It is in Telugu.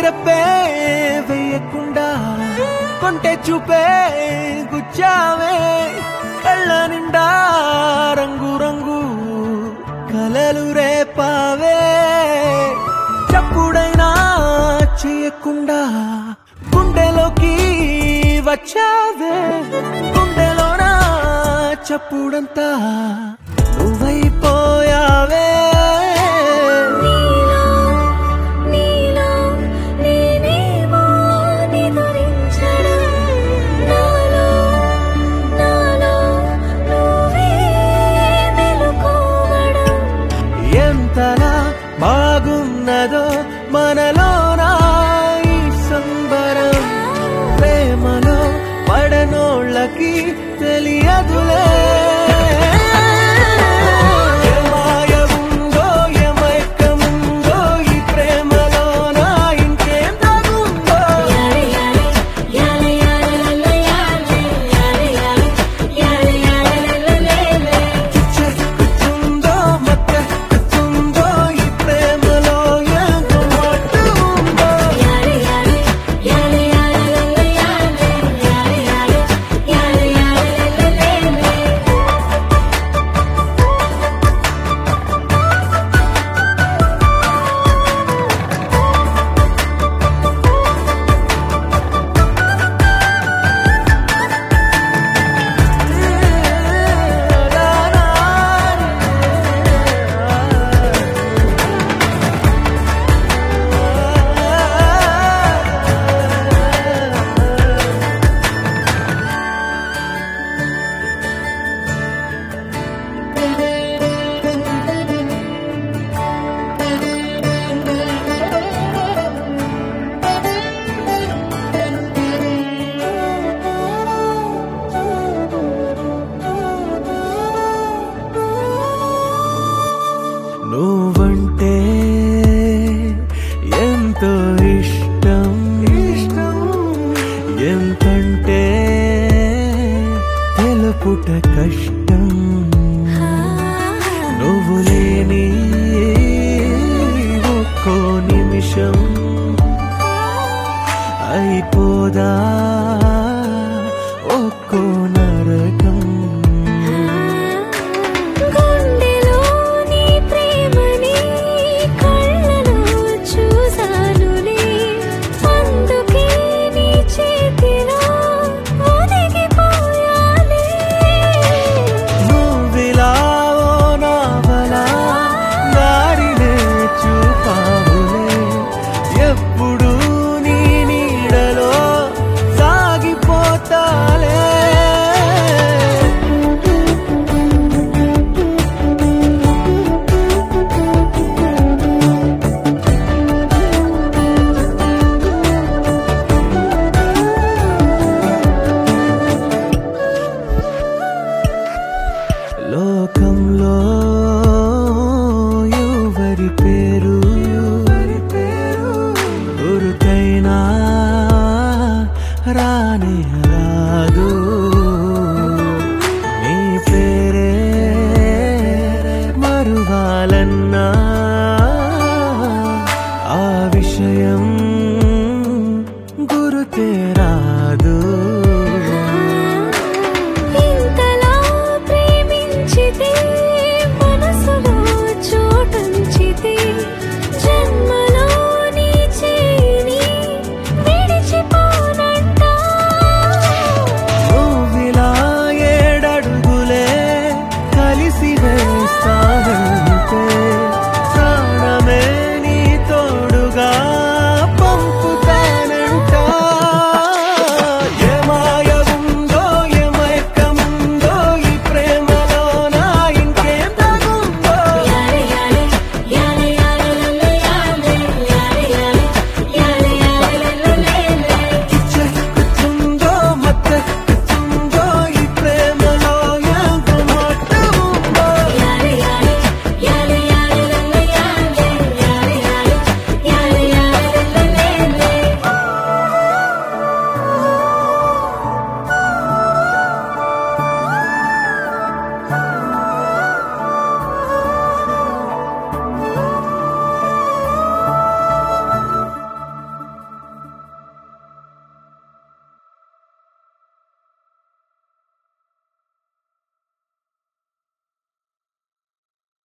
స్టెప్పే వేయకుండా కొంటే చూపే గుచ్చావే కళ్ళ నిండా రంగు రంగు కలలు రేపావే చప్పుడైనా చేయకుండా గుండెలోకి వచ్చావే గుండెలోన చప్పుడంతా నువ్వైపోయావే నీలో నేనేమో నిదురించడం నాలో నాలో నువ్వే మెలుకోవడం ఎంతలా బాగున్నదో మనలోన ఈ సంబరం ప్రేమలో పడనోళ్ళకి తెలియదులే ఏమాయ ఉందో ఏమైకముందో ఈ ప్రేమలోన ఇంకేం తగుందో యాలే యాలే యాలే యాలే యాలే యాలే యాలే యాలే యాలే చిచ్చెక్కుతుందో మత్తెక్కుతుందో ఈ ప్రేమలో ఏదో మట్టు ఉందో యాలే యాలే యాలే యాలే యాలే యాలే యాలే యాలే యాలే నువ్వంటే ఎంతో ఇష్టం ఇష్టం ఎంతంటే తెలుపుట కష్టం నువ్వు లేని ఒక్కో నిమిషం అయిపోదా ఒక్కో నరకం గుండెలోని ప్రేమని కళ్ళలో చూసానులే అందుకే నీ చేతిలో ఒదిగిపోయాలే నువ్విలా ఓ నావలా దారినే చూపావులే ఎప్పుడు నీ నీడలో సాగిపోతాలే లోకంలో ఎవరి పేరు ఎవరి పేరు గురుకైనా రానే రాదు నీ పేరే మరువాలన్నా